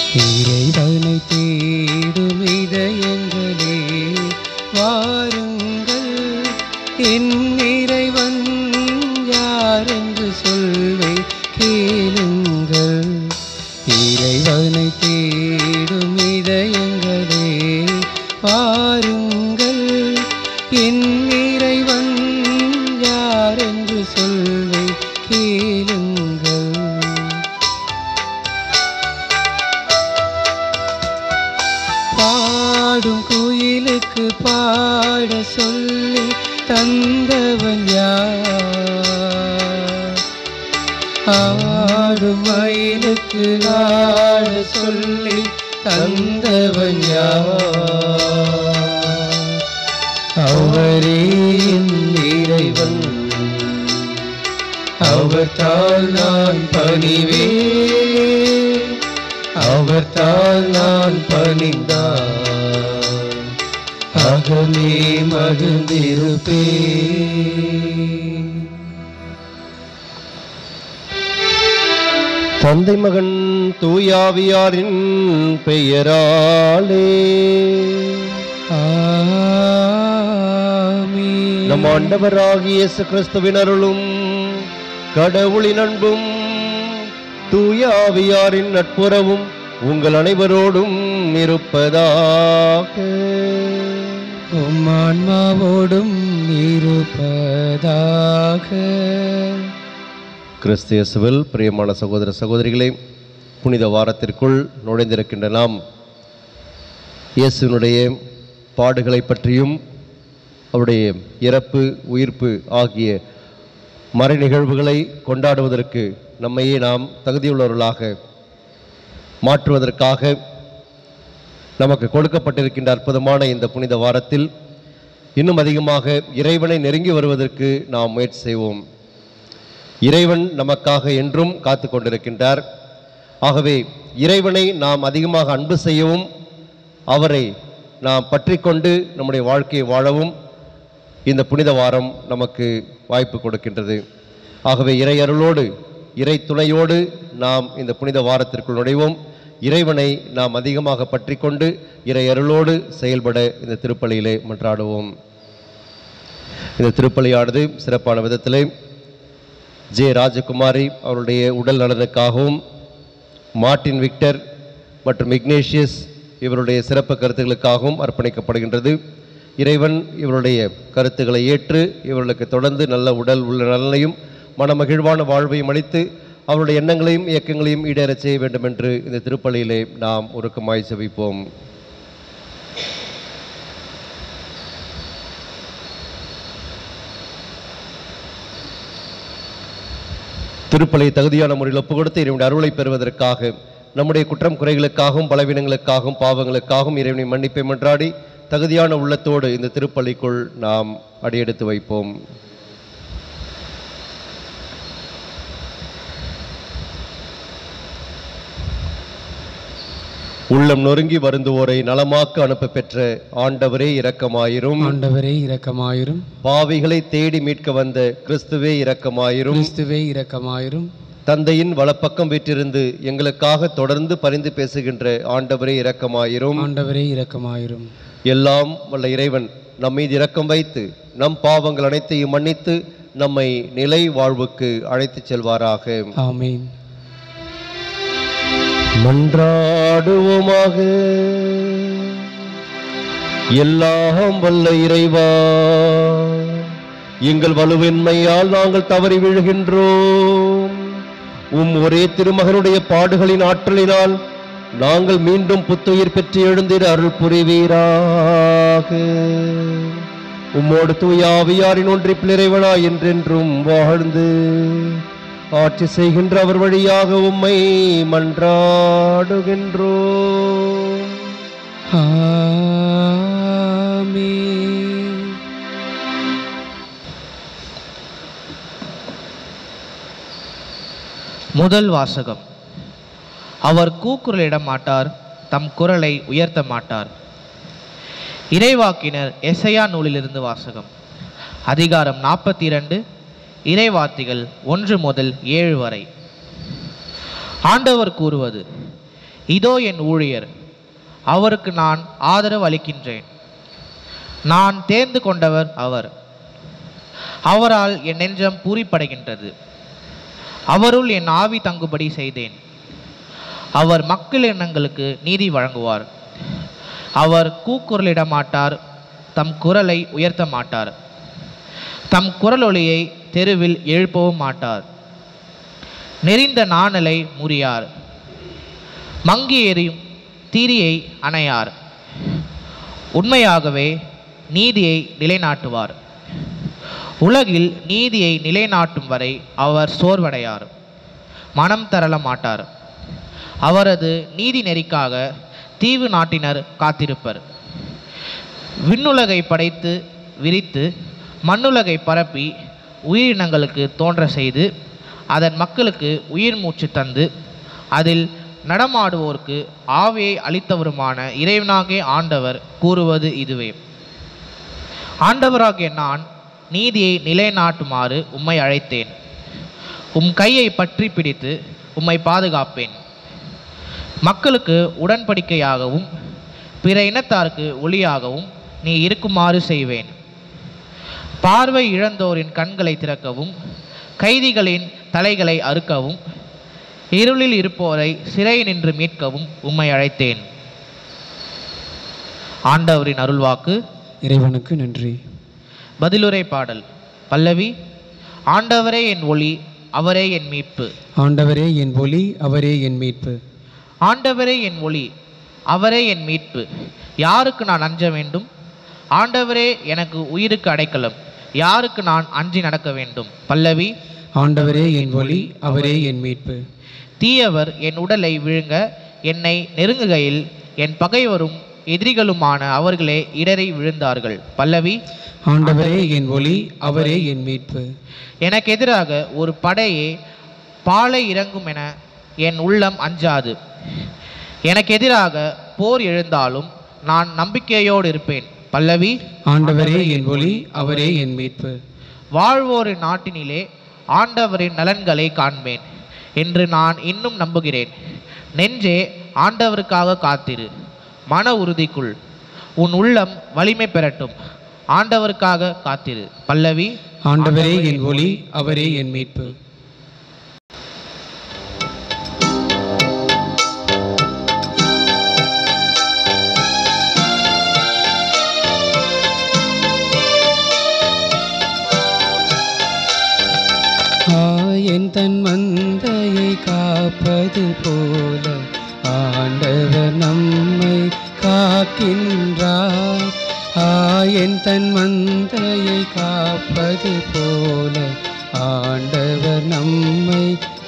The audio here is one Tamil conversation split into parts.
இறைவனை தேடும் இதயங்களே வாருங்கள் என் இறைவன் யார் என்று சொல்லை கேளுங்கள் இறைவனை தேடும் இதயங்களே வாருங்கள் என் இறைவன் யார் என்று சொல்லை கேளுங்கள் பாடும் குயிலுக்கு பாட சொல்லி தந்தவன் யார் ஆடும் மயிலுக்கு ஆட சொல்லி தந்தவன் யார் அவரே என் இறைவன் அவர்தால் நான் பணிவேன் அவர்தால் நான் பணிந்தான் அகமே மகிழ்ந்திருப்பேன் தந்தை மகன் தூயாவியாரின் பெயராலே ஆமென். நம் ஆண்டவராகிய இயேசு கிறிஸ்துவின் அருளும் கடவுளின் அன்பும் தூயாவியாரின் நட்புறவும் உங்கள் அனைவரோடும் இருப்பதாக உம் ஆன்மாவோடும் இருப்பதாக கிறிஸ்து இயேசுவில் பிரியமான சகோதர சகோதரிகளே புனித வாரத்திற்குள் நுழைந்திருக்கின்ற நாம் இயேசுனுடைய பாடுகளை பற்றியும் அவருடைய இறப்பு உயிர்ப்பு ஆகிய மறை நிகழ்வுகளை கொண்டாடுவதற்கு நம்மையே நாம் தகுதியுள்ளவர்களாக மாற்றுவதற்காக நமக்கு கொடுக்கப்பட்டிருக்கின்ற அற்புதமான இந்த புனித வாரத்தில் இன்னும் அதிகமாக இறைவனை நெருங்கி வருவதற்கு நாம் முயற்சி செய்வோம் இறைவன் நமக்காக என்றும் காத்து கொண்டிருக்கின்றார் ஆகவே இறைவனை நாம் அதிகமாக அன்பு செய்யவும் அவரை நாம் பற்றி கொண்டு நம்முடைய வாழ்க்கையை வாழவும் இந்த புனித வாரம் நமக்கு வாய்ப்பு கொடுக்கின்றது ஆகவே இறை அருளோடு இறை துணையோடு நாம் இந்த புனித வாரத்திற்குள் நுழைவோம் இறைவனை நாம் அதிகமாக பற்றி கொண்டு இறை அருளோடு செயல்பட இந்த திருப்பலியிலே மன்றாடுவோம் இந்த திருப்பலியானது சிறப்பான விதத்திலே ஜே ராஜகுமாரி அவருடைய உடல் நலனுக்காகவும் மார்ட்டின் விக்டர் மற்றும் இக்னேஷியஸ் இவருடைய சிறப்பு கருத்துக்களுக்காகவும் அர்ப்பணிக்கப்படுகின்றது இறைவன் இவருடைய கருத்துக்களை ஏற்று இவர்களுக்கு தொடர்ந்து நல்ல உடல் உள்ள நலனையும் மனமகிழ்வான வாழ்வையும் அளித்து அவருடைய எண்ணங்களையும் இயக்கங்களையும் ஈடேறச் செய்ய வேண்டும் என்று இந்த திருப்பலியிலே நாம் உருக்கமாய் செவிப்போம் திருப்பலை தகுதியான முறையில் ஒப்பு கொடுத்து இறைவனுடைய அருளை பெறுவதற்காக நம்முடைய குற்றம் குறைகளுக்காகவும் பலவீனங்களுக்காகவும் பாவங்களுக்காகவும் இறைவனை மன்னிப்பை மன்றாடி தகுதியான உள்ளத்தோடு இந்த திருப்பலிக்குள் நாம் அடியெடுத்து வைப்போம் உள்ளம் நொறுங்கி வருந்துவோரை நலமாக்க அனுப்ப பெற்ற ஆண்டவரே இரக்கமாயிரும் ஆண்டவரே இரக்கமாயிரும் பாவிகளை தேடி மீட்க வந்த கிறிஸ்துவே இரக்கமாயிரும் கிறிஸ்துவே இரக்கமாயிரும் தந்தையின் வலப்பக்கம் வீற்றிருந்து எங்களுக்காக தொடர்ந்து பரிந்து பேசுகின்ற ஆண்டவரே இரக்கமாயிரும் ஆண்டவரே இரக்கமாயிரும் எல்லாம் வல்ல இறைவன் நம் மீது இரக்கம் வைத்து நம் பாவங்கள் அனைத்தையும் மன்னித்து நம்மை நிலை வாழ்வுக்கு அழைத்துச் செல்வாராக ஆமென் மன்றாடுவோமாக எல்லாம் வல்ல இறைவா எங்கள் வலுவின்மையால் நாங்கள் தவறி விழுகின்றோம் உம் ஒரே திருமகனுடைய பாடுகளின் ஆற்றலினால் நாங்கள் மீண்டும் புத்துயிர் பெற்று எழுந்திட அருள் புரிவீராக உம்மோடு தூய ஆவியாரின் ஒன்றிப்பில் இறைவனா என்றென்றும் வாழ்ந்து ஆட்சி செய்கின்ற அவர் வழியாக உம்மை மன்றாடுகின்றோம் ஆமென் முதல் வாசகம் அவர் கூக்குரலிட மாட்டார் தம் குரலை உயர்த்த மாட்டார் இறைவாக்கினர் எசையா நூலிலிருந்து வாசகம் அதிகாரம் நாற்பத்தி இரண்டு இறைவார்த்தைகள் ஒன்று முதல் ஏழு வரை ஆண்டவர் கூறுவது இதோ என் ஊழியர் அவருக்கு நான் ஆதரவு அளிக்கின்றேன் நான் தேர்ந்து கொண்டவர் அவர் அவரால் என் நெஞ்சம் பூரிப்படைகின்றது அவருள் என் ஆவி தங்குபடி செய்தேன் அவர் மக்கள் எண்ணங்களுக்கு நீதி வழங்குவார் அவர் கூக்குரலிட மாட்டார் தம் குரலை உயர்த்த மாட்டார் தம் குரலொலியை தெருவில் எழுப்பவும் மாட்டார் நெறிந்த நாணலை முறியார் மங்கி எறியும் தீரியை அணையார் உண்மையாகவே நீதியை நிலைநாட்டுவார் உலகில் நீதியை நிலைநாட்டும் வரை அவர் சோர்வடையார் மனம் தரள மாட்டார் அவரது நீதி நெறிக்காக தீவு நாட்டினர் காத்திருப்பர் விண்ணுலகை படைத்து விரித்து மண்ணுலகை பரப்பி உயிரினங்களுக்கு தோன்ற செய்து அதன் மக்களுக்கு உயிர் மூச்சு தந்து அதில் நடமாடுவோருக்கு ஆவியை அளித்தவருமான இறைவனாகிய ஆண்டவர் கூறுவது இதுவே ஆண்டவராகிய நான் நீதியை நிலைநாட்டுமாறு உம்மை அழைத்தேன் உம் கையை பற்றி பிடித்து உம்மை பாதுகாப்பேன் மக்களுக்கு உடன்படிக்கையாகவும் பிற இனத்தாருக்கு ஒளியாகவும் நீ இருக்குமாறு செய்வேன் பார்வை இழந்தோரின் கண்களை திறக்கவும் கைதிகளின் தலைகளை அறுக்கவும் இருளில் இருப்போரை சிறை நின்று மீட்கவும் உம்மை அழைத்தேன் ஆண்டவரின் அருள்வாக்கு இறைவனுக்கு நன்றி பதிலுரை பாடல் பல்லவி ஆண்டவரே என் ஒளி அவரே என் மீட்பு ஆண்டவரே என் ஒளி அவரே என் மீட்பு ஆண்டவரே என் ஒளி அவரே என் மீட்பு யாருக்கு நான் அஞ்ச வேண்டும் ஆண்டவரே எனக்கு உயிருக்கு அடைக்கலம் யாருக்கு நான் அஞ்சி நடக்க வேண்டும் பல்லவி ஆண்டவரே என் ஒளி அவரே என் மீட்பு தீயவர் என் உடலை விழுங்க என்னை நெருங்குகையில் என் பகைவரும் எதிரிகளுமான அவர்களே இடறி விழுந்தார்கள் பல்லவி ஆண்டவரே என் ஒளி அவரே என் மீட்பு எனக்கு எதிராக ஒரு படையே பாலை இறங்கும் என என் உள்ளம் அஞ்சாது எனக்கு எதிராக போர் எழுந்தாலும் நான் நம்பிக்கையோடு இருப்பேன் பல்லவி ஆண்டவரே என் ஒளி அவரே என் மீட்பு வாழ்வோரின் நாட்டினிலே ஆண்டவரின் நலன்களை காண்பேன் என்று நான் இன்னும் நம்புகிறேன் நெஞ்சே ஆண்டவருக்காக காத்திரு மன உறுதிக்குள் உன் உள்ளம் வலிமை பெறட்டும் ஆண்டவருக்காக காத்திரு பல்லவி ஆண்டவரே என் ஒளி அவரே என் மீட்பு ஆயன் தன் மந்தையை காப்பது போல ஆண்டவர் நம்மை காக்கின்றார் ஆயன் தன் மந்தையை காப்பது போல ஆண்டவர் நம்மை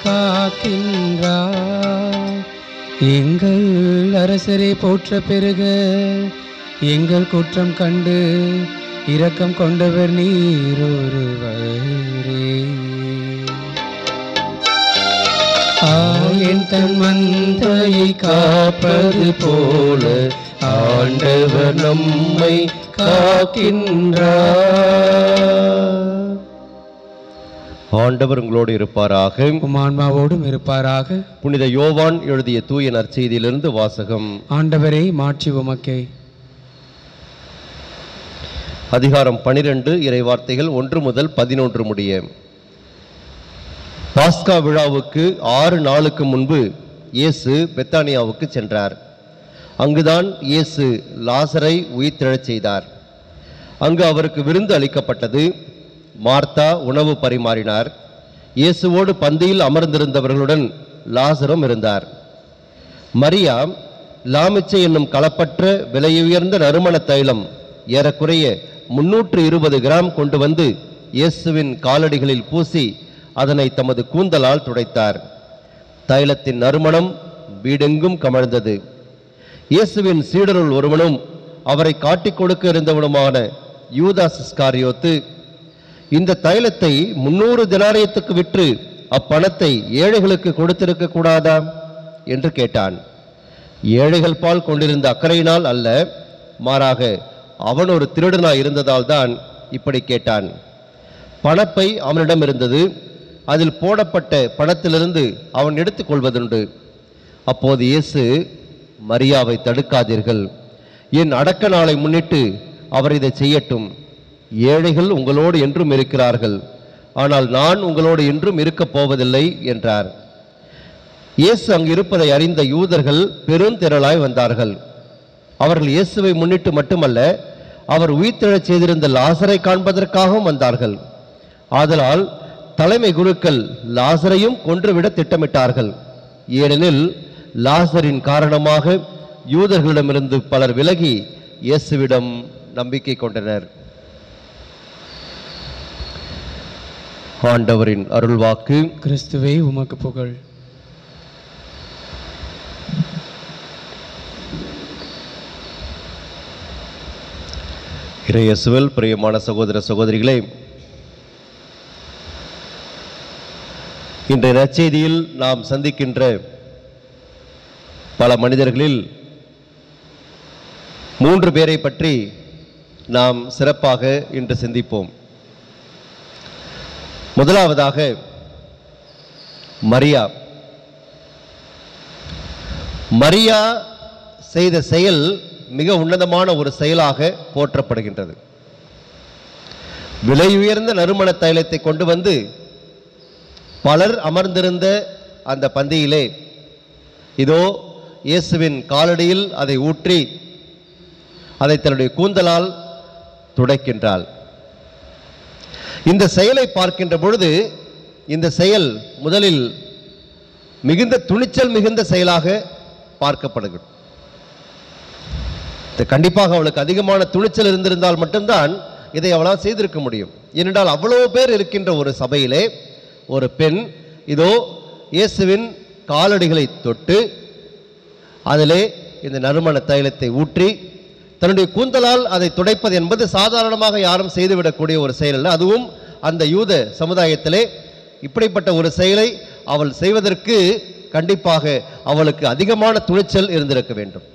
காக்கின்றார் எங்கள் அரசரை போற்ற பெருக எங்கள் குற்றம் கண்டு இரக்கம் கொண்டவர் நீரொருவரே ஆயன் தன் மந்தையை காப்பது போல ஆண்டவர் நம்மை காக்கின்றார் ஆண்டவர் உங்களோடு இருப்பாராக உம் ஆன்மாவோடும் இருப்பாராக புனித யோவான் எழுதிய தூய நற்செய்தியிலிருந்து வாசகம் ஆண்டவரே மாட்சி உமக்கே அதிகாரம் பனிரெண்டு இறைவார்த்தைகள் ஒன்று முதல் பதினொன்று முடிய பாஸ்கா விழாவுக்கு ஆறு நாளுக்கு முன்பு இயேசு பெத்தானியாவுக்கு சென்றார் அங்குதான் இயேசு லாசரை உயிர்த்தெழச் செய்தார் அங்கு அவருக்கு விருந்து அளிக்கப்பட்டது மார்த்தா உணவு பரிமாறினார் இயேசுவோடு பந்தியில் அமர்ந்திருந்தவர்களுடன் லாசரும் இருந்தார் மரியா லாமிச்சை என்னும் களப்பற்ற விலையுயர்ந்த நறுமண தைலம் ஏறக்குறைய முன்னூற்று இருபது கிராம் கொண்டு வந்து இயேசுவின் காலடிகளில் பூசி அதனை தமது கூந்தலால் துடைத்தார் தைலத்தின் நறுமணம் வீடெங்கும் கமழ்ந்தது இயேசுவின் சீடருள் ஒருவனும் அவரை காட்டிக் கொடுக்க இருந்தவனுமான யூதாஸ் இஸ்காரியோத்து இந்த தைலத்தை முன்னூறு தினாரியத்துக்கு விற்று அப்பணத்தை ஏழைகளுக்கு கொடுத்திருக்க கூடாதா என்று கேட்டான் ஏழைகள் பால் கொண்டிருந்த அக்கறையினால் அல்ல மாறாக அவன் ஒரு திருடனாய் இருந்ததால் தான் இப்படி கேட்டான் பணப்பை அவனிடம் இருந்தது அதில் போடப்பட்ட பணத்திலிருந்து அவன் எடுத்துக்கொள்வதுண்டு அப்போது இயேசு மரியாவை தடுக்காதீர்கள் என் அடக்க நாளை முன்னிட்டு அவர் இதை செய்யட்டும் ஏழைகள் உங்களோடு என்றும் இருக்கிறார்கள் ஆனால் நான் உங்களோடு என்றும் இருக்கப் போவதில்லை என்றார் இயேசு அங்கு இருப்பதை அறிந்த யூதர்கள் பெருந்திரளாய் வந்தார்கள் அவர்கள் இயேசுவை முன்னிட்டு மட்டுமல்ல அவர் உயிர்த்தெழச் செய்திருந்த லாசரை காண்பதற்காகவும் வந்தார்கள் ஆதலால் தலைமை குருக்கள் லாசரையும் கொன்றுவிட திட்டமிட்டார்கள் ஏனெனில் லாசரின் காரணமாக யூதர்களிடமிருந்து பலர் விலகி இயேசுவிடம் நம்பிக்கை கொண்டனர் ஆண்டவரின் அருள்வாக்கு கிறிஸ்துவே உமக்கு புகழ் இறையசுவல் பிரியமான சகோதர சகோதரிகளே இன்றைய நற்செய்தியில் நாம் சந்திக்கின்ற பல மனிதர்களில் மூன்று பேரை பற்றி நாம் சிறப்பாக இன்று சிந்திப்போம் முதலாவதாக மரியா மரியா செய்த செயல் மிக உன்னதமான ஒரு செயலாக போற்றப்படுகின்றது விலையுயர்ந்த நறுமண தைலத்தை கொண்டு வந்து பலர் அமர்ந்திருந்த அந்த பந்தியிலே இதோ இயேசுவின் காலடியில் அதை ஊற்றி அதை தன்னுடைய கூந்தலால் துடைக்கின்றாள் இந்த செயலை பார்க்கின்ற பொழுது இந்த செயல் முதலில் மிகுந்த துணிச்சல் மிகுந்த செயலாக பார்க்கப்படுகிறது இது கண்டிப்பாக அவளுக்கு அதிகமான துணிச்சல் இருந்திருந்தால் மட்டும்தான் இதை அவளால் செய்திருக்க முடியும் ஏனென்றால் அவ்வளவு பேர் இருக்கின்ற ஒரு சபையிலே ஒரு பெண் இதோ இயேசுவின் காலடிகளை தொட்டு அதிலே இந்த நறுமண தைலத்தை ஊற்றி தன்னுடைய கூந்தலால் அதை துடைப்பது என்பது சாதாரணமாக யாரும் செய்துவிடக்கூடிய ஒரு செயல் அல்ல அதுவும் அந்த யூத சமுதாயத்திலே இப்படிப்பட்ட ஒரு செயலை அவள் செய்வதற்கு கண்டிப்பாக அவளுக்கு அதிகமான துணிச்சல் இருந்திருக்க வேண்டும்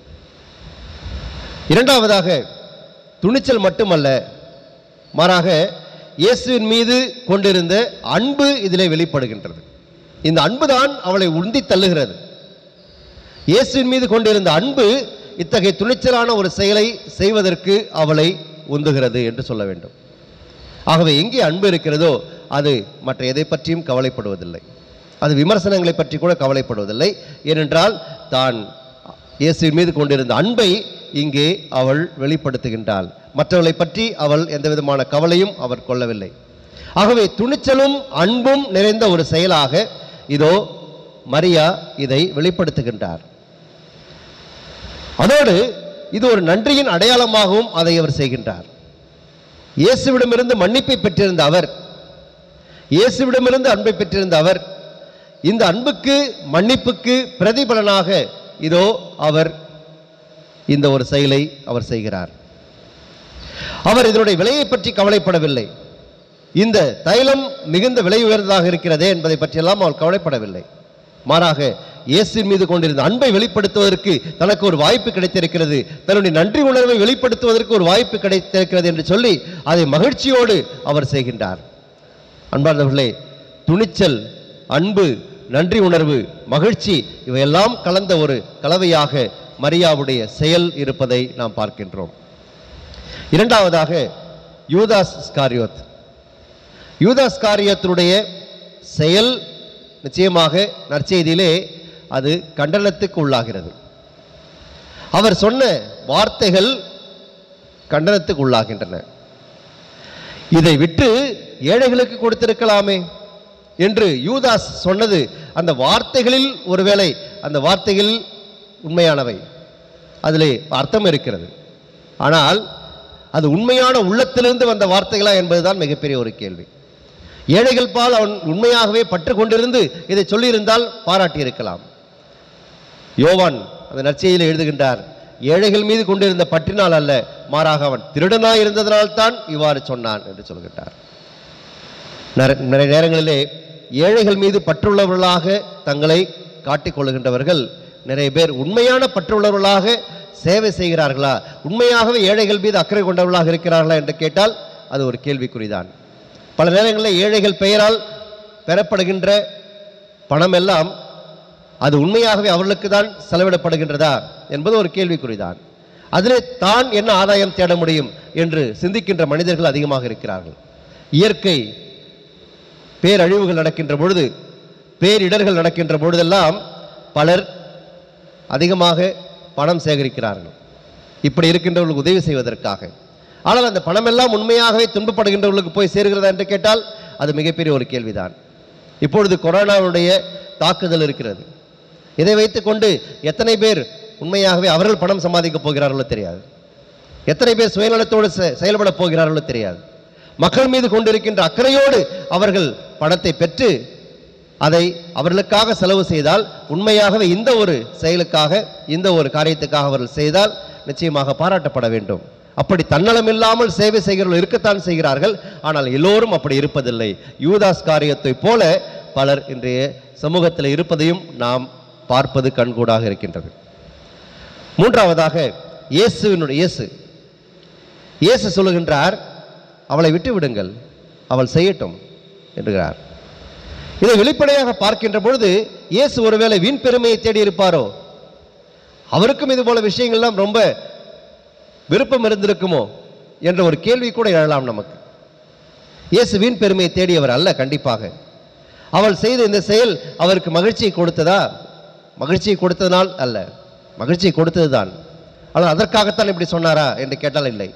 இரண்டாவதாக துணிச்சல் மட்டுமல்ல மாறாக இயேசுவின் மீது கொண்டிருந்த அன்பு இதிலே வெளிப்படுகின்றது இந்த அன்புதான் அவளை உந்தி தள்ளுகிறது இயேசுவின் மீது கொண்டிருந்த அன்பு இத்தகைய துணிச்சலான ஒரு செயலை செய்வதற்கு அவளை உந்துகிறது என்று சொல்ல வேண்டும் ஆகவே எங்கே அன்பு இருக்கிறதோ அது மற்ற எதை பற்றியும் கவலைப்படுவதில்லை அது விமர்சனங்களை பற்றி கூட கவலைப்படுவதில்லை ஏனென்றால் தான் இயேசுவின் மீது கொண்டிருந்த அன்பை இங்கே அவள் வெளிப்படுத்துகின்றாள் மற்றவர்களை பற்றி அவள் எந்த விதமான கவலையும் அவர் கொள்ளவில்லை ஆகவே துணிச்சலும் அன்பும் நிறைந்த ஒரு செயலாக இதோ மரியா இதை வெளிப்படுத்துகின்றார் அதோடு இது ஒரு நன்றியின் அடையாளமாகவும் அதை அவர் செய்கின்றார் இயேசுவிடமிருந்து மன்னிப்பை பெற்றிருந்த அவர் இயேசுவிடமிருந்து அன்பை பெற்றிருந்த அவர் இந்த அன்புக்கு மன்னிப்புக்கு பிரதிபலனாக இதோ அவர் இந்த ஒரு செயலை அவர் செய்கிறார் அவர் இதனுடைய விலையை பற்றி கவலைப்படவில்லை இந்த தைலம் மிகுந்த விலை உயர்ந்ததாக இருக்கிறதே என்பதை பற்றியெல்லாம் அவள் கவலைப்படவில்லை மாறாக இயேசுவின் மீது கொண்டிருந்த அன்பை வெளிப்படுத்துவதற்கு தனக்கு ஒரு வாய்ப்பு கிடைத்திருக்கிறது தன்னுடைய நன்றி உணர்வை வெளிப்படுத்துவதற்கு ஒரு வாய்ப்பு கிடைத்திருக்கிறது என்று சொல்லி அதை மகிழ்ச்சியோடு அவர் செய்கின்றார் அன்பார்ந்தவர்களே துணிச்சல் அன்பு நன்றி உணர்வு மகிழ்ச்சி இவையெல்லாம் கலந்த ஒரு கலவையாக மரியாவுடைய செயல் இருப்பதை நாம் பார்க்கின்றோம் இரண்டாவதாக யூதாஸ் ஸ்காரியோத் யூதாஸ் காரியத்தினுடைய செயல் நிச்சயமாக நற்செய்தியிலே அது கண்டனத்துக்கு உள்ளாகிறது அவர் சொன்ன வார்த்தைகள் கண்டனத்துக்கு உள்ளாகின்றன இதை விட்டு ஏழைகளுக்கு கொடுத்திருக்கலாமே என்று யூதாஸ் சொன்னது அந்த வார்த்தைகளில் ஒருவேளை அந்த வார்த்தைகள் உண்மையானவை அதிலே அர்த்தம் இருக்கிறது ஆனால் அது உண்மையான உள்ளத்திலிருந்து வந்த வார்த்தைகளா என்பதுதான் மிகப்பெரிய ஒரு கேள்வி ஏழைகள் பால் அவன் உண்மையாகவே பற்று கொண்டிருந்து இதை சொல்லியிருந்தால் பாராட்டியிருக்கலாம் யோவான் அந்த நற்செய்தியில் எழுதுகின்றார் ஏழைகள் மீது கொண்டிருந்த பற்றினால் அல்ல மாறாக அவன் திருடனாய் இருந்ததனால்தான் இவ்வாறு சொன்னான் என்று சொல்கின்றார் நிற- நிறைய நேரங்களிலே ஏழைகள் மீது பற்றுள்ளவர்களாக தங்களை காட்டிக் கொள்ளுகின்றவர்கள் நிறைய பேர் உண்மையான பற்றுள்ளவர்களாக சேவை செய்கிறார்களா உண்மையாகவே ஏழைகள் மீது அக்கறை கொண்டவர்களாக இருக்கிறார்களா என்று கேட்டால் அது ஒரு கேள்விக்குறிதான் பல நேரங்களில் ஏழைகள் பெயரால் பெறப்படுகின்ற பணம் எல்லாம் அது உண்மையாகவே அவர்களுக்கு தான் செலவிடப்படுகின்றதா என்பது ஒரு கேள்விக்குறிதான் அதிலே தான் என்ன ஆதாயம் தேட முடியும் என்று சிந்திக்கின்ற மனிதர்கள் அதிகமாக இருக்கிறார்கள் இயற்கை பேரழிவுகள் நடக்கின்ற பொழுது பேரிடர்கள் நடக்கின்ற பொழுதெல்லாம் பலர் அதிகமாக பணம் சேகரிக்கிறார்கள் இப்படி இருக்கின்றவர்களுக்கு உதவி செய்வதற்காக ஆனால் அந்த பணமெல்லாம் உண்மையாகவே துன்பப்படுகின்றவர்களுக்கு போய் சேர்கிறதா என்று கேட்டால் அது மிகப்பெரிய ஒரு கேள்விதான் இப்பொழுது கொரோனாவுடைய தாக்குதல் இருக்கிறது இதை வைத்துக்கொண்டு எத்தனை பேர் உண்மையாகவே அவர்கள் பணம் சம்பாதிக்கப் போகிறார்களோ தெரியாது எத்தனை பேர் சுயநலத்தோடு செ- செயல்படப் போகிறார்களோ தெரியாது மக்கள் மீது கொண்டிருக்கின்ற அக்கறையோடு அவர்கள் பணத்தை பெற்று அதை அவர்களுக்காக செலவு செய்தால் உண்மையாகவே இந்த ஒரு செயலுக்காக இந்த ஒரு காரியத்துக்காக அவர்கள் செய்தால் நிச்சயமாக பாராட்டப்பட வேண்டும் அப்படி தன்னலம் இல்லாமல் சேவை செய்கிறவர்கள் இருக்கத்தான் செய்கிறார்கள் ஆனால் எல்லோரும் அப்படி இருப்பதில்லை யூதாஸ் காரியத்தை போல பலர் இன்றைய சமூகத்தில் இருப்பதையும் நாம் பார்ப்பது கண்கூடாக இருக்கின்றது மூன்றாவதாக இயேசுவினுடைய இயேசு இயேசு சொல்லுகின்றார் அவளை விட்டு விடுங்கள் அவள் செய்யட்டும் என்கிறார் இதை வெளிப்படையாக பார்க்கின்ற பொழுது இயேசு ஒருவேளை வீண் பெருமையை தேடி இருப்பாரோ அவருக்கும் இது போல விஷயங்கள்லாம் ரொம்ப விருப்பம் இருந்திருக்குமோ என்ற ஒரு கேள்வி கூட எழலாம் நமக்கு இயேசு வீண் பெருமையை தேடியவர் அல்ல கண்டிப்பாக அவள் செய்த இந்த செயல் அவருக்கு மகிழ்ச்சியை கொடுத்ததா மகிழ்ச்சியை கொடுத்ததனால் அல்ல மகிழ்ச்சியை கொடுத்ததுதான் ஆனால் அதற்காகத்தான் இப்படி சொன்னாரா என்று கேட்டால் இல்லை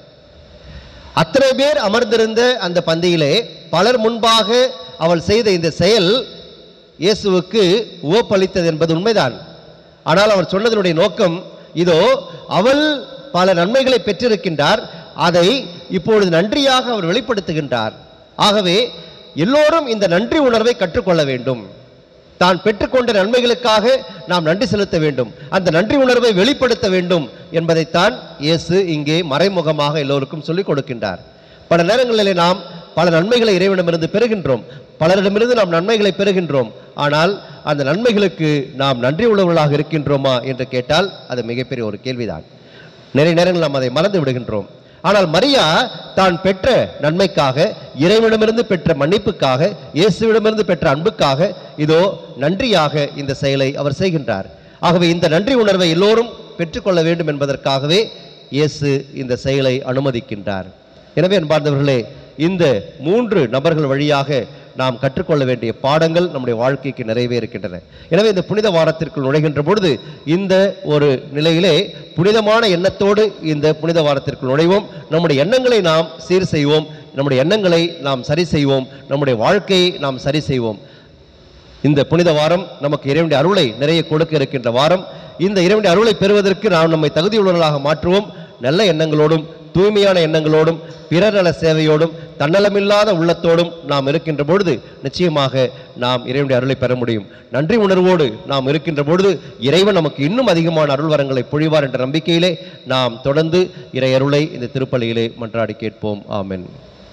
அத்தனை பேர் அமர்ந்திருந்த அந்த பந்தியிலே பலர் முன்பாக அவள் செய்த இந்த செயல் இயேசுவுக்கு உவப்பளித்தது என்பது உண்மைதான் ஆனால் அவர் சொன்னதனுடைய நோக்கம் இதோ அவள் பல நன்மைகளை பெற்றிருக்கின்றார் அதை இப்பொழுது நன்றியாக அவர் வெளிப்படுத்துகின்றார் ஆகவே எல்லோரும் இந்த நன்றி உணர்வை கற்றுக்கொள்ள வேண்டும் தான் பெற்றுக்கொண்ட நன்மைகளுக்காக நாம் நன்றி செலுத்த வேண்டும் அந்த நன்றி உணர்வை வெளிப்படுத்த வேண்டும் என்பதைத்தான் இயேசு இங்கே மறைமுகமாக எல்லோருக்கும் சொல்லிக் கொடுக்கின்றார் பல நேரங்களிலே நாம் பல நன்மைகளை இறைவனிடமிருந்து பெறுகின்றோம் பலரிடமிருந்து நாம் நன்மைகளை பெறுகின்றோம் ஆனால் அந்த நன்மைகளுக்கு நாம் நன்றி உள்ளவர்களாக இருக்கின்றோமா என்று கேட்டால் அது மிகப்பெரிய ஒரு கேள்விதான் நிறைய நேரங்கள் நாம் அதை மறந்து விடுகின்றோம் ஆனால் மரியா தான் பெற்ற நன்மைக்காக இறைவனிடமிருந்து பெற்ற மன்னிப்புக்காக இயேசுவிடமிருந்து பெற்ற அன்புக்காக இதோ நன்றியாக இந்த செயலை அவர் செய்கின்றார் ஆகவே இந்த நன்றி உணர்வை எல்லோரும் பெற்றுக்கொள்ள வேண்டும் என்பதற்காகவே இயேசு இந்த செயலை அனுமதிக்கின்றார் எனவே அன்பார்ந்தவர்களே இந்த மூன்று நபர்கள் வழியாக நாம் கற்றுக்கொள்ள வேண்டிய பாடங்கள் நம்முடைய வாழ்க்கைக்கு நிறைவே இருக்கின்றன எனவே இந்த புனித வாரத்திற்குள் நுழைகின்ற பொழுது இந்த ஒரு நிலையிலே புனிதமான எண்ணத்தோடு இந்த புனித வாரத்திற்குள் நுழைவோம் நம்முடைய எண்ணங்களை நாம் சீர் செய்வோம் நம்முடைய எண்ணங்களை நாம் சரி செய்வோம் நம்முடைய வாழ்க்கையை நாம் சரி செய்வோம் இந்த புனித வாரம் நமக்கு இறைவனுடைய அருளை நிறைய கொடுக்க இருக்கின்ற வாரம் இந்த இறைவனுடைய அருளை பெறுவதற்கு நாம் நம்மை தகுதியுள்ளவர்களாக மாற்றுவோம் நல்ல எண்ணங்களோடும் தூய்மையான எண்ணங்களோடும் பிறநல சேவையோடும் தன்னலமில்லாத உள்ளத்தோடும் நாம் இருக்கின்ற பொழுது நிச்சயமாக நாம் இறைவனுடைய அருளை பெற முடியும் நன்றி உணர்வோடு நாம் இருக்கின்ற பொழுது இறைவன் நமக்கு இன்னும் அதிகமான அருள் வரங்களை பொழிவார் என்ற நம்பிக்கையிலே நாம் தொடர்ந்து இறை அருளை இந்த திருப்பலியிலே மன்றாடி கேட்போம் ஆமென்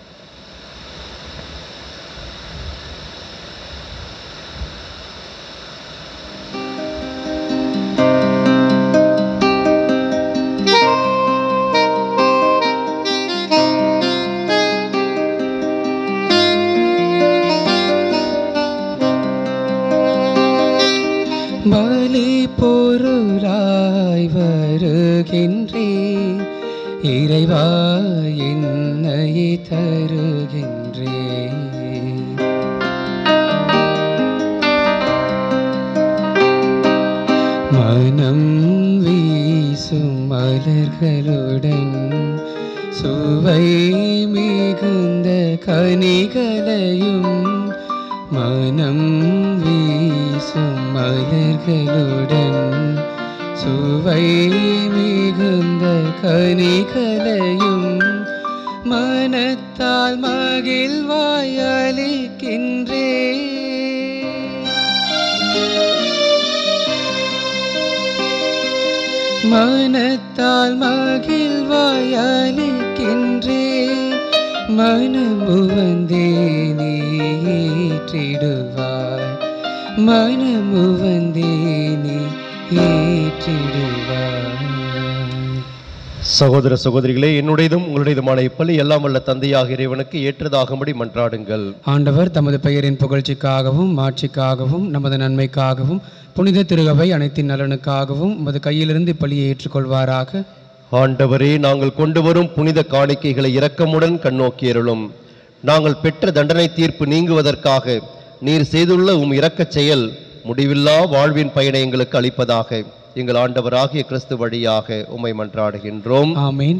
பலி பொருளாய் வருகின்றேன் இறைவா என்னை தருகின்றேன் மனம் வீசும் மலர்களுடன் சுவை மிகுந்த கனிகளையும் மனம் வீசும் மலர்களுடன் சுவை மிகுந்த கனிகளையும் மனத்தால் மகிழ்வாய் அளிக்கின்றேன் மனத்தால் மகிழ்வாய் அளிக்கின்றேன் மனமுவந்தே நீற்றிடுவாய் மனமுவந்தே நீ ஏற்றிடுவாய் சகோதர சகோதரிகளே என்னுடையதும் உங்களுடையதுமான இப்பள்ளி எல்லாம் வல்ல தந்தையாக இறைவனுக்கு ஏற்றதாகும்படி மன்றாடுங்கள் ஆண்டவர் தமது பெயரின் புகழ்ச்சிக்காகவும் மாட்சிக்காகவும் நமது நன்மைக்காகவும் புனித திருகவை அனைத்தின் நலனுக்காகவும் உமது கையிலிருந்து இப்பலியை ஏற்றுக்கொள்வாராக ஆண்டவரே நாங்கள் கொண்டு வரும் புனித காணிக்கைகளை இரக்கமுடன் கண்ணோக்கியருளும் நாங்கள் பெற்ற தண்டனை தீர்ப்பு நீங்குவதற்காக நீர் செய்துள்ள உம் இரக்கச் செயல் முடிவில்லா வாழ்வின் பயனை எங்களுக்கு அளிப்பதாக எங்கள் ஆண்டவராகிய கிறிஸ்து வழியாக உம்மை மன்றாடுகின்றோம் ஆமீன்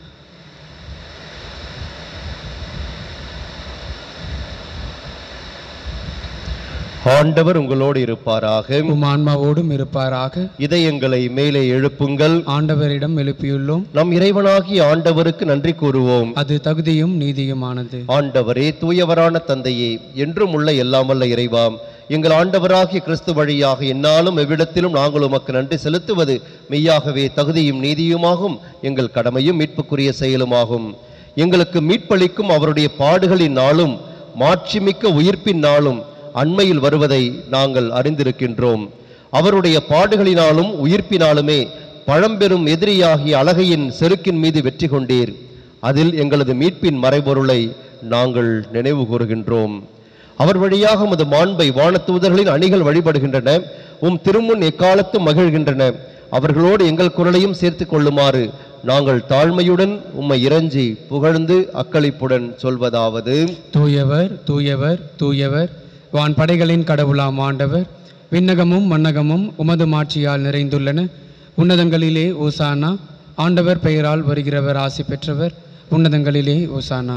ஆண்டவர் உங்களோடு இருப்பாராக உம் ஆன்மாவோடும் இருப்பாராக இதயங்களை மேலே எழுப்புங்கள் ஆண்டவரிடம் எழுப்பியுள்ளோம் நம் இறைவனாகிய ஆண்டவருக்கு நன்றி கூறுவோம் அது தகுதியும் நீதியுமானது ஆண்டவரே தூயவரான தந்தையே என்றும் உள்ள எல்லாமல்ல இறைவாம் எங்கள் ஆண்டவராகிய கிறிஸ்து வழியாக என்னாலும் எவ்விடத்திலும் நாங்கள் உமக்கு நன்றி செலுத்துவது மெய்யாகவே தகுதியும் நீதியுமாகும் எங்கள் கடமையும் மீட்புக்குரிய செயலுமாகும் எங்களுக்கு மீட்பளிக்கும் அவருடைய பாடுகளின் நாளும் மாட்சிமிக்க உயிர்ப்பின் நாளும் அண்மையில் வருவதை நாங்கள் அறிந்திருக்கின்றோம் அவருடைய பாடுகளினாலும் உயிர்ப்பினாலுமே பழம்பெரும் எதிரியாகிய அழகையின் செருக்கின் மீது வெற்றி கொண்டீர் அதில் எங்களது மீட்பின் மறைபொருளை நாங்கள் நினைவு கூறுகின்றோம் அவர் வழியாக உமது மாண்பை வானத்தூதர்களின் அணிகள் வழிபடுகின்றன உம் திருமுன் எக்காலத்தும் மகிழ்கின்றன அவர்களோடு எங்கள் குரலையும் சேர்த்து கொள்ளுமாறு நாங்கள் தாழ்மையுடன் உம்மை இறைஞ்சி புகழ்ந்து அக்களிப்புடன் சொல்வதாவது தூயவர் தூயவர் தூயவர் வான் படைகளின் கடவுளாம் ஆண்டவர் விண்ணகமும் மன்னகமும் உமது மாட்சியால் நிறைந்துள்ளன உன்னதங்களிலே ஓசானா ஆண்டவர் பெயரால் வருகிறவர் ஆசி பெற்றவர் உன்னதங்களிலே ஓசானா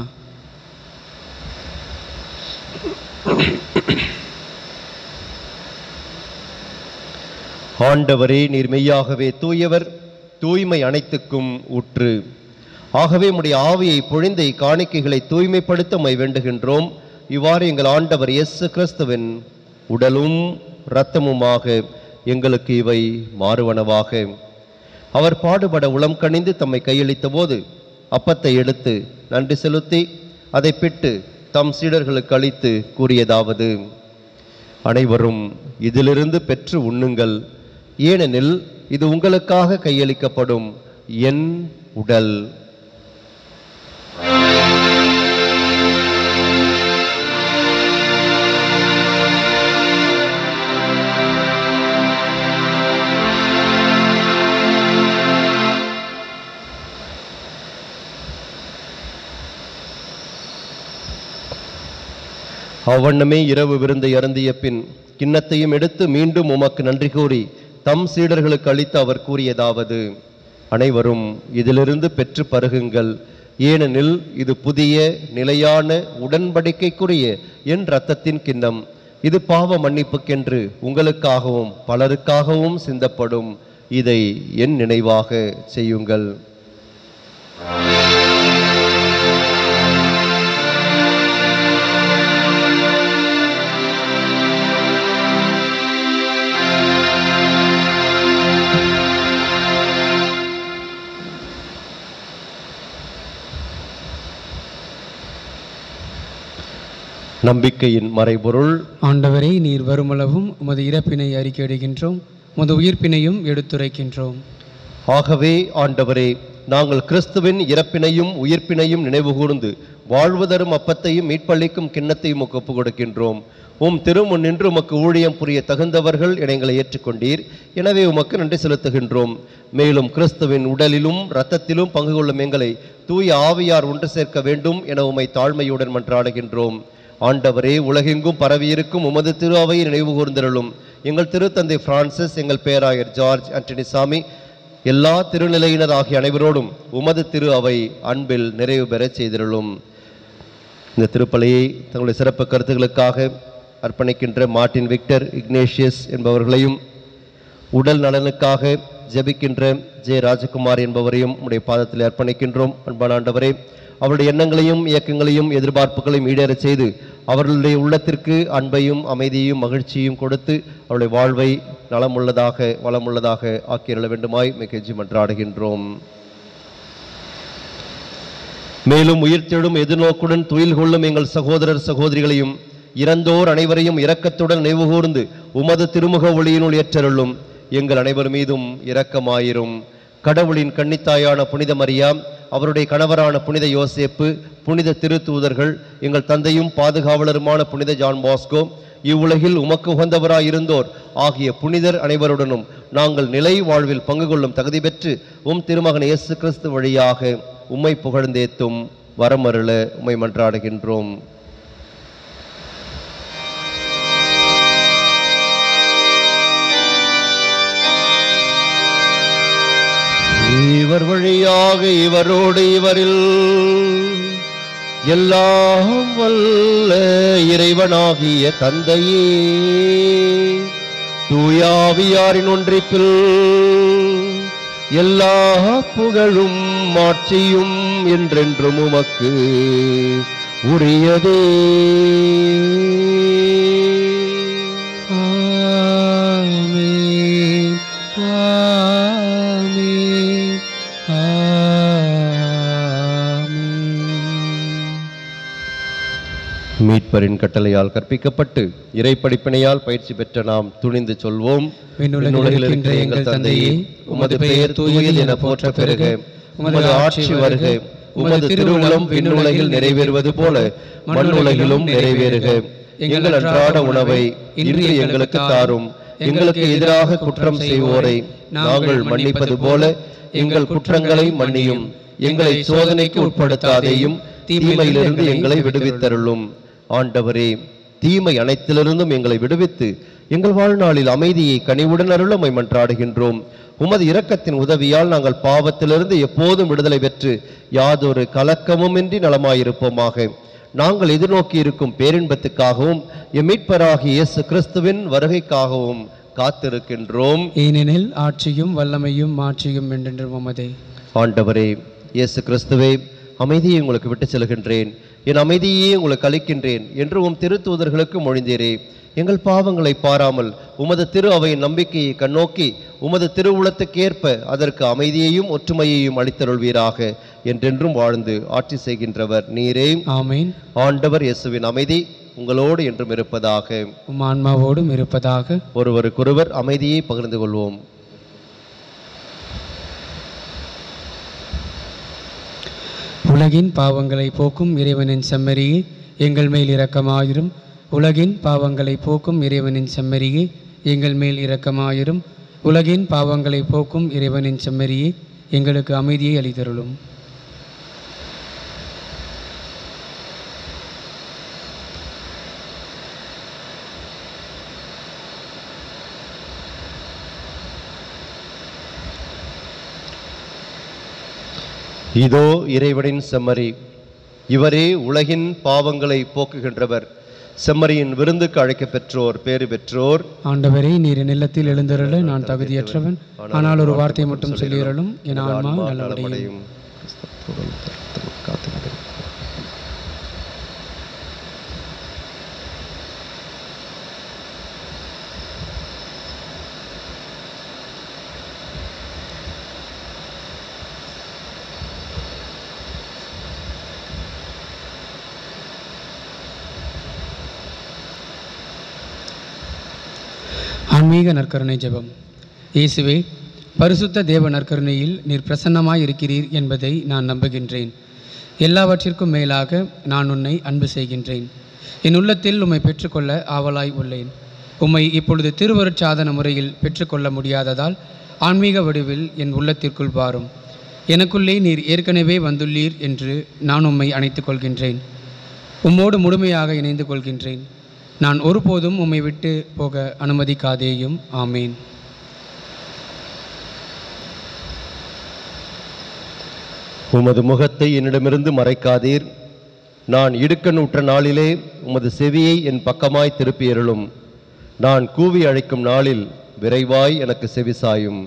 ஆண்டவரே நீர் மெய்யாகவே தூயவர் தூய்மை அனைத்துக்கும் ஊற்று ஆகவே உம்முடைய ஆவியை பொழிந்த இக்காணிக்கைகளை தூய்மைப்படுத்த உம்மை வேண்டுகின்றோம் இவ்வாறு எங்கள் ஆண்டவர் இயேசு கிறிஸ்துவின் உடலும் இரத்தமுமாக எங்களுக்கு இவை மாறுவனவாக அவர் பாடுபட உளம் கனிந்து தம்மை கையளித்த போது அப்பத்தை எடுத்து நன்றி செலுத்தி அதை பிட்டு தம் சீடர்களுக்கு அளித்து கூறியதாவது அனைவரும் இதிலிருந்து பெற்று உண்ணுங்கள் ஏனெனில் இது உங்களுக்காக கையளிக்கப்படும் என் உடல் அவ்வண்ணமே இரவு விருந்தை அருந்திய பின் கிண்ணத்தையும் எடுத்து மீண்டும் உமக்கு நன்றி கூறி தம் சீடர்களுக்கு அளித்து அவர் கூறியதாவது அனைவரும் இதிலிருந்து பெற்று பருகுங்கள் ஏனெனில் இது புதிய நிலையான உடன்படிக்கைக்குரிய என் இரத்தத்தின் கிண்ணம் இது பாவ மன்னிப்புக்கென்று உங்களுக்காகவும் பலருக்காகவும் சிந்தப்படும் இதை என் நினைவாக செய்யுங்கள் நம்பிக்கையின் மறைபொருள் ஆண்டவரே நீர் வருமளவும் உமது இறப்பினை அறிக்கையிடுகின்றோம் உமது உயிர்ப்பினையும் எடுத்துரைக்கின்றோம் ஆகவே ஆண்டவரே நாங்கள் கிறிஸ்துவின் இறப்பினையும் உயிர்ப்பினையும் நினைவுகூர்ந்து வாழ்வு தரும் அப்பத்தையும் மீட்பளிக்கும் கிண்ணத்தையும் உமக்கு ஒப்புக் கொடுக்கின்றோம் உம் திருமுன் நின்று உமக்கு ஊழியம் புரிய தகுந்தவர்கள் என எங்களை ஏற்றுக்கொண்டீர் எனவே உமக்கு நன்றி செலுத்துகின்றோம் மேலும் கிறிஸ்துவின் உடலிலும் இரத்தத்திலும் பங்கு கொள்ளும் எங்களை தூய ஆவியார் ஒன்று சேர்க்க வேண்டும் என உம்மை தாழ்மையுடன் மன்றாடுகின்றோம் ஆண்டவரே உலகெங்கும் பரவியிருக்கும் உமது திரு அவையை நினைவு கூர்ந்திருளும் எங்கள் திருத்தந்தை பிரான்சிஸ் எங்கள் பேராயர் ஜார்ஜ் ஆண்டனி சாமி எல்லா திருநிலையினர் ஆகிய அனைவரோடும் உமது திரு அவை அன்பில் நிறைவு பெறச் செய்திருளும் இந்த திருப்பலியை தங்களுடைய சிறப்பு கருத்துக்களுக்காக அர்ப்பணிக்கின்ற மார்ட்டின் விக்டர் இக்னேஷியஸ் என்பவர்களையும் உடல் நலனுக்காக ஜெபிக்கின்ற ஜே ராஜகுமார் என்பவரையும் உடைய பாதத்தில் அர்ப்பணிக்கின்றோம் அன்பான ஆண்டவரே அவருடைய எண்ணங்களையும் இயக்கங்களையும் எதிர்பார்ப்புகளையும் ஈடேறச் செய்து அவர்களுடைய உள்ளத்திற்கு அன்பையும் அமைதியையும் மகிழ்ச்சியும் கொடுத்து அவருடைய வாழ்வை நலமுள்ளதாக வளமுள்ளதாக ஆக்கியருள வேண்டுமாய் மிகஜி மன்றாடுகின்றோம் மேலும் உயிர்த்தெழும் எதிர்நோக்குடன் துயில் கொள்ளும் எங்கள் சகோதரர் சகோதரிகளையும் இறந்தோர் அனைவரையும் இரக்கத்துடன் நினைவுகூர்ந்து உமது திருமுக ஒளியினுள் ஏற்றருளும் எங்கள் அனைவர் மீதும் இரக்கமாயிரும் கடவுளின் கன்னித்தாயான புனித மரியா அவருடைய கணவரான புனித யோசேப்பு புனித திருத்தூதர்கள் எங்கள் தந்தையும் பாதுகாவலருமான புனித ஜான் பாஸ்கோ இவ்வுலகில் உமக்கு உகந்தவராயிருந்தோர் ஆகிய புனிதர் அனைவருடனும் நாங்கள் நிலை வாழ்வில் பங்கு கொள்ளும் தகுதி பெற்று உம் திருமகன் இயேசு கிறிஸ்து வழியாக உம்மை புகழ்ந்தேத்தும் வரமருள உம்மை மன்றாடுகின்றோம் இவர் வழியாக இவரோடு இவரில் எல்லாம் வல்ல இறைவனாகிய தந்தையே தூயாவியாரின் ஒன்றிப்பில் எல்லா புகழும் மாட்சியும் என்றென்றும் உமக்கு உரியதே ஆமென் ஆமென் ஆமென் மீட்பரின் கட்டளையால் கற்பிக்கப்பட்டு இறைப்படிப்பினையால் பயிற்சி பெற்ற நாம் துணிந்து சொல்வோம் விண்ணுலகில் இருக்கின்ற எங்கள் தந்தையே உமது பெயர் தூயது என போற்ற பெருக உமது ஆட்சி வருக உமது திருவுளம் விண்ணுலகில் நிறைவேறுவது போல மண்ணுலகிலும் நிறைவேறுக எங்கள் அன்றாட உணவை இன்று எங்களுக்கு தாரும் எங்களுக்கு எதிராக குற்றம் செய்வோரை நாங்கள் மன்னிப்பது போல எங்கள் குற்றங்களை மன்னியும் எங்களை சோதனைக்கு உட்படுத்தாதேயும் தீமையிலிருந்து எங்களை விடுவித்தருளும் ஆண்டவரே தீமை அனைத்திலிருந்தும் எங்களை விடுவித்து எங்கள் வாழ்நாளில் அமைதியை கனிவுடன் அருளமை மன்றாடுகின்றோம் உமது இரக்கத்தின் உதவியால் நாங்கள் பாவத்திலிருந்து எப்போதும் விடுதலை பெற்று யாதொரு கலக்கமுமின்றி நலமாயிருப்போமாக நாங்கள் எதிர்நோக்கி இருக்கும் பேரின்பத்துக்காகவும் எம் மீட்பராகிய இயேசு கிறிஸ்துவின் வருகைக்காகவும் காத்திருக்கின்றோம் ஏனெனில் ஆட்சியும் வல்லமையும் மாட்சியும் என்றென்றும் உமதே ஆண்டவரே இயேசு கிறிஸ்துவே அமைதியை உங்களுக்கு விட்டு செல்கின்றேன் என் அமைதியே உங்களுக்கு அளிக்கின்றேன் என்று உம் திருத்தூதர்களுக்கு மொழிந்தீரே எங்கள் பாவங்களை பாராமல் உமது திரு அவையின் நம்பிக்கையை கண்ணோக்கி உமது திருவுளத்துக்கேற்ப அதற்கு அமைதியையும் ஒற்றுமையையும் அளித்தருள்வீராக என்றென்றும் வாழ்ந்து ஆட்சி செய்கின்றவர் நீரே ஆமென் ஆண்டவர் இயேசுவின் அமைதி உங்களோடு என்றும் இருப்பதாக உம் ஆன்மாவோடும் இருப்பதாக ஒருவருக்கொருவர் அமைதியை பகிர்ந்து கொள்வோம் உலகின் பாவங்களை போக்கும் இறைவனின் செம்மறியே எங்கள் மேல் இரக்கமாயிரும் உலகின் பாவங்களை போக்கும் இறைவனின் செம்மறியே எங்கள் மேல் இரக்கமாயிரும் உலகின் பாவங்களை போக்கும் இறைவனின் செம்மறியே எங்களுக்கு அமைதியை அளித்தருளும் இதோ இறைவனின் செம்மறி இவரே உலகின் பாவங்களை போக்குகின்றவர் செம்மறியின் விருந்துக்கு அழைக்கப் பெற்றோர் பேறு பெற்றோர் ஆண்டவரே நீர் என் இல்லத்தில் எழுந்தருள நான் தகுதியற்றவன் ஆனால் ஒரு வார்த்தை மட்டும் சொல்லியறலும் என் ஆன்மா நல்லபடியும் ஆன்மீக நற்கருணை ஜெபம் இயேசுவே பரிசுத்த தேவ நற்கருணையில் நீர் பிரசன்னமாய் இருக்கிறீர் என்பதை நான் நம்புகின்றேன் எல்லாவற்றிற்கும் மேலாக நான் உன்னை அன்பு செய்கின்றேன் என் உள்ளத்தில் உம்மை பெற்றுக்கொள்ள ஆவலாய் உள்ளேன் உம்மை இப்பொழுது திருவருட்சாதன முறையில் பெற்றுக்கொள்ள முடியாததால் ஆன்மீக வடிவில் என் உள்ளத்திற்குள் வாரும் எனக்குள்ளே நீர் ஏற்கனவே வந்துள்ளீர் என்று நான் உம்மை அணைத்துக் கொள்கின்றேன் உம்மோடு முழுமையாக இணைந்து கொள்கின்றேன் நான் ஒருபோதும் உம்மை விட்டு போக அனுமதிக்காதேயும் ஆமேன் உமது முகத்தை என்னிடமிருந்து மறைக்காதீர் நான் இடுக்கணுற்ற நாளிலே உமது செவியை என் பக்கமாய் திருப்பியருளும் நான் கூவி அழைக்கும் நாளில் விரைவாய் எனக்கு செவிசாயும்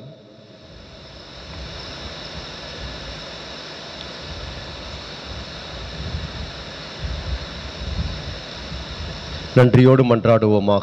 நன்றியோடு மன்றாடுவோமாக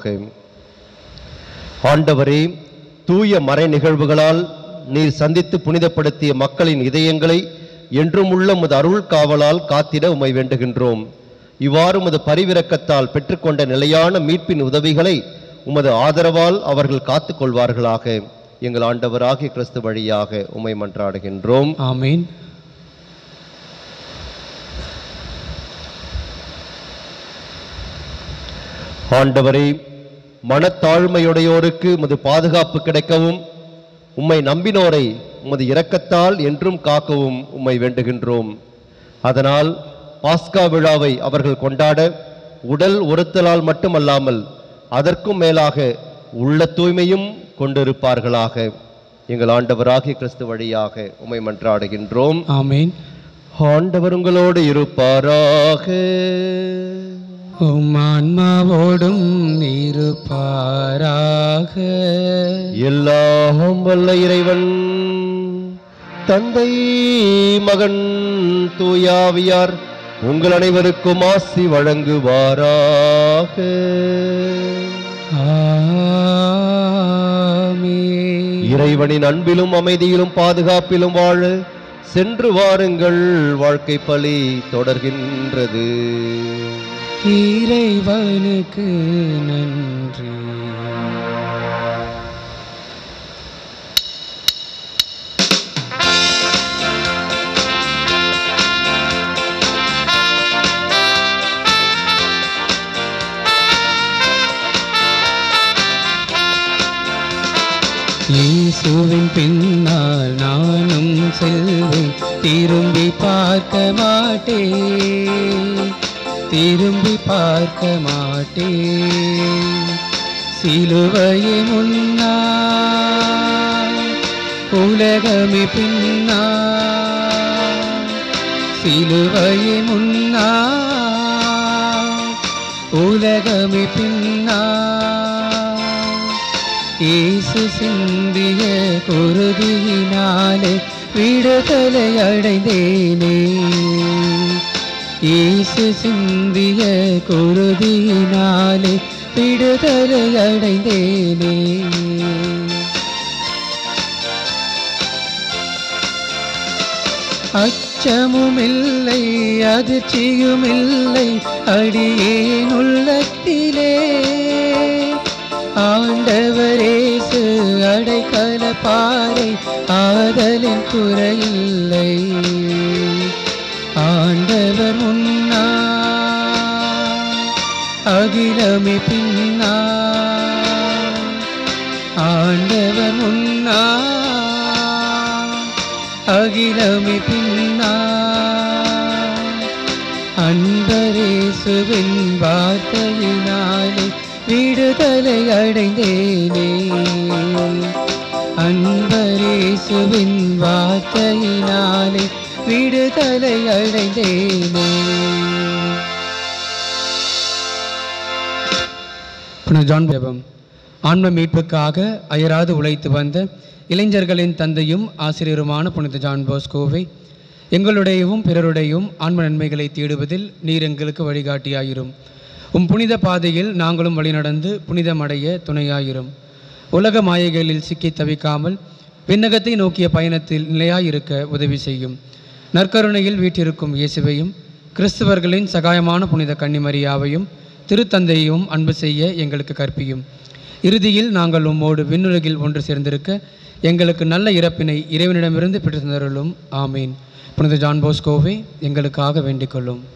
ஆண்டவரே தூய மறை நிகழ்வுகளால் நீர் சந்தித்து புனிதப்படுத்திய மக்களின் இதயங்களை என்றும் உள்ள உமது அருள் காவலால் காத்திட உமை வேண்டுகின்றோம் இவ்வாறு உமது பரிவிரக்கத்தால் பெற்றுக்கொண்ட நிலையான மீட்பின் உதவிகளை உமது ஆதரவால் அவர்கள் காத்துக் கொள்வார்களாக எங்கள் ஆண்டவராகிய கிறிஸ்து வழியாக உமை மன்றாடுகின்றோம் ஆமேன் ஆண்டவரே மனத்தாழ்மையுடையோருக்கு உமது பாதுகாப்பு கிடைக்கவும் உம்மை நம்பினோரை உமது இரக்கத்தால் என்றும் காக்கவும் உம்மை வேண்டுகின்றோம் அதனால் பாஸ்கா விழாவை அவர்கள் கொண்டாட உடல் ஒருத்தலால் மட்டுமல்லாமல் அதற்கும் மேலாக உள்ள தூய்மையும் கொண்டிருப்பார்களாக எங்கள் ஆண்டவராகிய கிறிஸ்து வழியாக உம்மை மன்றாடுகின்றோம் ஆமேன் ஆண்டவர் உங்களோடு இருப்பாராக உம் ஆன்மாவோடும் இருப்பாராக எல்லாம் வல்ல இறைவன் தந்தை மகன் தூயாவியார் உங்கள் அனைவருக்கும் ஆசி வழங்குவாராக ஆமென். இறைவனின் அன்பிலும் அமைதியிலும் பாதுகாப்பிலும் வாழ சென்று வாருங்கள் வாழ்க்கை பலி தொடர்கின்றது இறைவனுக்கு நன்றி இயேசுவின் பின்னால் நானும் செல்வேன் திரும்பி பார்க்க மாட்டேன் திரும்பி பார்க்க மாட்டேன் சிலுவையை முன்னா உலகமே பின்னா சிலுவையை முன்னா உலகமே பின்னா இயேசு சிந்திய குருதியினாலே விடுதலை அடைந்தேனே இயேசு சிந்திய குருதியினாலே விடுதலை அடைந்தேனே அச்சமும் இல்லை அதிர்ச்சியும் இல்லை அடியேன் உள்ளத்திலே ஆண்டவரேசு அடைக்கல பாறை ஆதலின் குறையில்லை ஆண்டவர் முன்னா அகிலமே பின்னா ஆண்டவர் முன்னா அகிலமே பின்னா அன்பரேசுவின் வார்த்தையினாலே விடுதலை அடைந்தேனே அன்பரேசுவின் வார்த்தையினாலே விடுதலை அடைந்தேனே புனித ஜான் ஜெபம் ஆன்ம மீட்புக்காக அயராது உழைத்து வந்த இளைஞர்களின் தந்தையும் ஆசிரியருமான புனித ஜான் போஸ்கோவை எங்களுடையவும் பிறருடையும் ஆன்ம நன்மைகளை தேடுவதில் நீர் எங்களுக்கு வழிகாட்டியாயிரும் உம் புனித பாதையில் நாங்களும் வழிநடந்து புனிதமடைய துணையாயிரும் உலக மாயைகளில் சிக்கித் தவிக்காமல் விண்ணகத்தை நோக்கிய பயணத்தில் நிலையாயிருக்க உதவி செய்யும் நற்கருணையில் வீற்றிருக்கும் இயேசுவையும் கிறிஸ்தவர்களின் சகாயமான புனித கன்னிமரியாவையும் திருத்தந்தையும் அன்பு செய்ய எங்களுக்கு கற்பியும் இறுதியில் நாங்கள் உம்மோடு விண்ணுலகில் ஒன்று சேர்ந்திருக்க எங்களுக்கு நல்ல இறப்பினை இறைவனிடமிருந்து பெற்று தந்தருளும் ஆமீன் புனித ஜான் போஸ்கோவே எங்களுக்காக வேண்டிக் கொள்ளும்